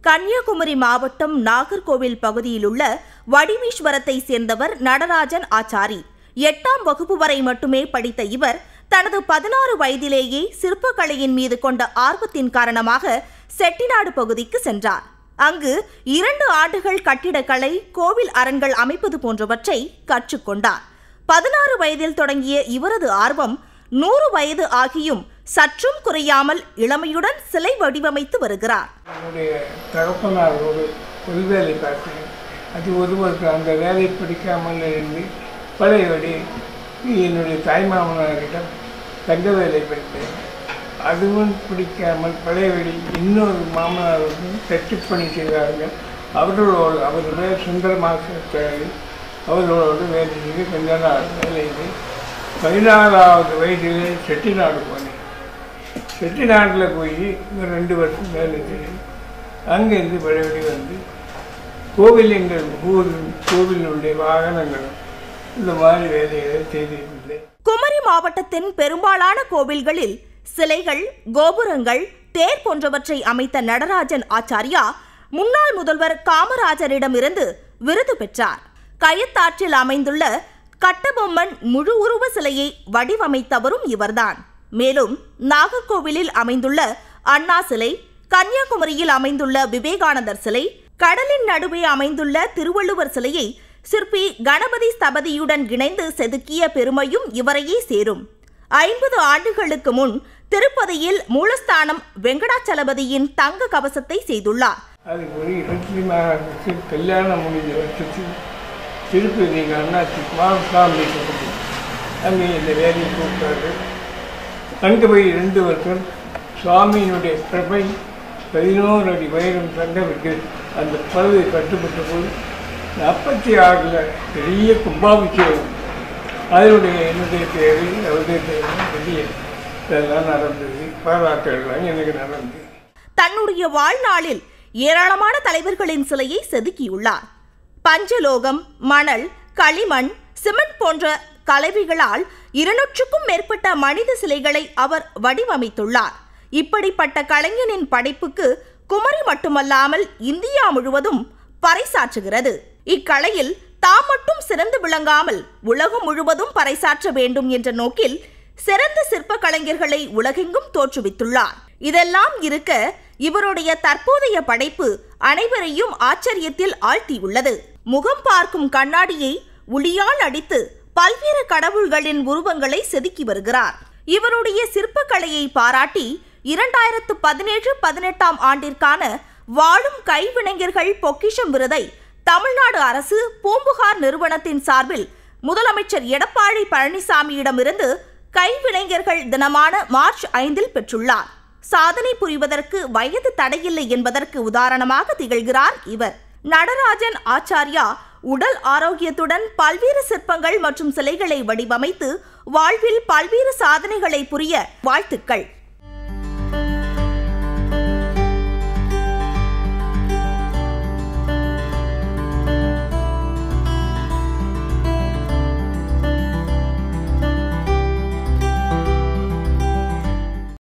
கன்னியாகுமரி மாவட்டம் நாகர்கோவில் பகுதியில் உள்ள வடிவீஸ்வரத்தை சேர்ந்தவர் நடராஜன் ஆச்சாரி எட்டாம் வகுப்பு வரை மட்டுமே படித்த இவர் தனது பதினாறு வயதிலேயே சிற்பக்கலையின் மீது கொண்ட ஆர்வத்தின் காரணமாக செட்டிநாடு பகுதிக்கு சென்றார் அங்கு இரண்டு ஆண்டுகள் கட்டிடக்கலை கோவில் அரண்கள் அமைப்பது போன்றவற்றை கற்றுக்கொண்டார் பதினாறு வயதில் தொடங்கிய இவரது ஆர்வம் நூறு வயது ஆகியும் சற்றும் குறையாமல் இளமையுடன் சிலை வடிவமைத்து வருகிறார் என்னுடைய தகப்பனார் ஒரு ஒரு வேலை பார்த்தேன் அது ஒருவருக்கு அந்த வேலை பிடிக்காமல் இருந்து பழையபடி என்னுடைய தாய்மாமனாரிடம் தங்க வேலை படித்தேன் அதுவும் பிடிக்காமல் பழையபடி இன்னொரு மாமனார் வந்து தச்சுப்பணி செய்தார்கள் அவர்களோடு அவர் பேர் சுந்தரமாசாரி அவர்களோடு வேலை செய்து கொஞ்ச நாள் வேலை செய்து பதினாறாவது வயதிலே செட்டிநாடு போனேன் செட்டிநாட்டில் போய் ஒரு ரெண்டு வருஷம் வேலை செய்து அங்கேருந்து பழையபடி வந்து கோவில் எங்கள் ஊர் கோவிலுடைய வாகனங்களும் இந்த மாதிரி வேலைகளை செய்திருந்தேன் குமரி மாவட்டத்தின் பெரும்பாலான கோவில்களில் சிலைகள் கோபுரங்கள் தேர் போன்றவற்றை அமைத்த நடராஜன் ஆச்சாரியா முன்னாள் முதல்வர் காமராஜரிடமிருந்து விருது பெற்றார் கயத்தாற்றில் அமைந்துள்ள கட்டபொம்மன் முழு உருவ சிலையை வடிவமைத்தவரும் இவர்தான் மேலும் நாகர்கோவிலில் அமைந்துள்ள அண்ணா சிலை கன்னியாகுமரியில் அமைந்துள்ள விவேகானந்தர் சிலை கடலின் நடுவே அமைந்துள்ள திருவள்ளுவர் சிலையை சிற்பி கணபதி ஸ்தபதியுடன் இணைந்து செதுக்கிய பெருமையும் இவரையே சேரும் ஐம்பது ஆண்டுகளுக்கு முன் திருப்பதியில் மூலஸ்தானம் வெங்கடாச்சலபதியின் தங்க கவசத்தை செய்துள்ளார் அதுக்கு ஒரு இருபத்தி நாலு கல்யாணம் முடிஞ்ச வருஷத்துக்கு திருப்பதி எங்கள் அண்ணாச்சி குமாரசாமி கொடுத்து அங்கே இந்த வேலையை கூப்பிட்டாரு அங்கே போய் ரெண்டு வருஷம் சுவாமியினுடைய பிரபை பதினோரு அடி வைரம் தங்க வைக்க அந்த பதவி கட்டுப்பட்ட போது நாற்பத்தி ஆறில் பெரிய கும்பாபிஷேகம் அதனுடைய என்னுடைய தேவை அவருடைய தேவை பெரிய இதெல்லாம் நடந்தது பாராட்டுகள்லாம் எனக்கு நடந்தது தன்னுடைய வாழ்நாளில் ஏராளமான தலைவர்களின் சிலையை செதுக்கியுள்ளார் பஞ்சலோகம் மணல் களிமண் சிமெண்ட் போன்ற கலவைகளால் இருநூற்றுக்கும் மேற்பட்ட மனித சிலைகளை அவர் வடிவமைத்துள்ளார் இப்படிப்பட்ட கலைஞனின் படைப்புக்கு குமரி மட்டுமல்லாமல் இந்தியா முழுவதும் பறைசாற்றுகிறது இக்கலையில் தாம் மட்டும் சிறந்து விளங்காமல் உலகம் முழுவதும் பறைசாற்ற வேண்டும் என்ற நோக்கில் சிறந்த சிற்ப கலைஞர்களை உலகெங்கும் தோற்றுவித்துள்ளார் இதெல்லாம் இருக்க இவருடைய தற்போதைய படைப்பு அனைவரையும் ஆச்சரியத்தில் ஆழ்த்தியுள்ளது முகம் பார்க்கும் கண்ணாடியை உளியால் அடித்து பல்வேறு கடவுள்களின் உருவங்களை செதுக்கி வருகிறார் இவருடைய சிற்பக்கலையை பாராட்டி இரண்டாயிரத்து பதினேழு பதினெட்டாம் ஆண்டிற்கான வாழும் கைவினைஞர்கள் பொக்கிஷம் விருதை தமிழ்நாடு அரசு பூம்புகார் நிறுவனத்தின் சார்பில் முதலமைச்சர் எடப்பாடி பழனிசாமியிடமிருந்து கைவினைஞர்கள் தினமான மார்ச் ஐந்தில் பெற்றுள்ளார் சாதனை புரிவதற்கு வயது தடையில்லை என்பதற்கு உதாரணமாக திகழ்கிறார் இவர் நடராஜன் ஆச்சாரியா உடல் ஆரோக்கியத்துடன் பல்வேறு சிற்பங்கள் மற்றும் சிலைகளை வடிவமைத்து வாழ்வில் பல்வேறு சாதனைகளை புரிய வாழ்த்துக்கள்